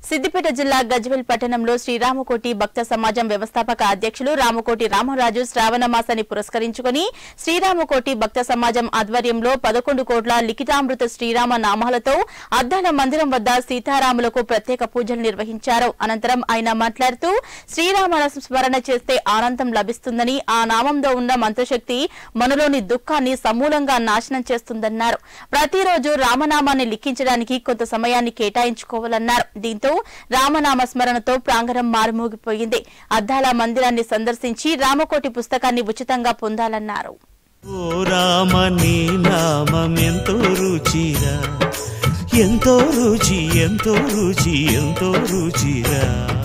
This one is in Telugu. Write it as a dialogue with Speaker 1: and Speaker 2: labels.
Speaker 1: సిద్దిపేట జిల్లా గజ్వెల్ పట్టణంలో శ్రీరామకోటి భక్త సమాజం వ్యవస్థాపక అధ్యక్షులు రామకోటి రామరాజు శ్రావణ మాసాన్ని పురస్కరించుకుని శ్రీరామకోటి భక్త సమాజం ఆధ్వర్యంలో పదకొండు కోట్ల లిఖితామృత శ్రీరామ నామాలతో అద్దాల మందిరం వద్ద సీతారాములకు ప్రత్యేక పూజలు నిర్వహించారు అనంతరం ఆయన మాట్లాడుతూ శ్రీరామ స్మరణ చేస్తే ఆనందం లభిస్తుందని ఆ నామంలో ఉన్న మంత్రశక్తి మనలోని దుఃఖాన్ని సమూలంగా నాశనం చేస్తుందన్నారు ప్రతిరోజు రామనామాన్ని లిఖించడానికి కొంత సమయాన్ని కేటాయించుకోవాలన్నారు దీంతో రామనామ స్మరణతో ప్రాంగణం మారుమోగిపోయింది అద్దాల మందిరాన్ని సందర్శించి రామకోటి పుస్తకాన్ని ఉచితంగా పొందాలన్నారు
Speaker 2: ఓ రామ నీ నామం ఎంతో రుచిరా ఎంతో రుచి ఎంతో రుచి ఎంతో రుచిరా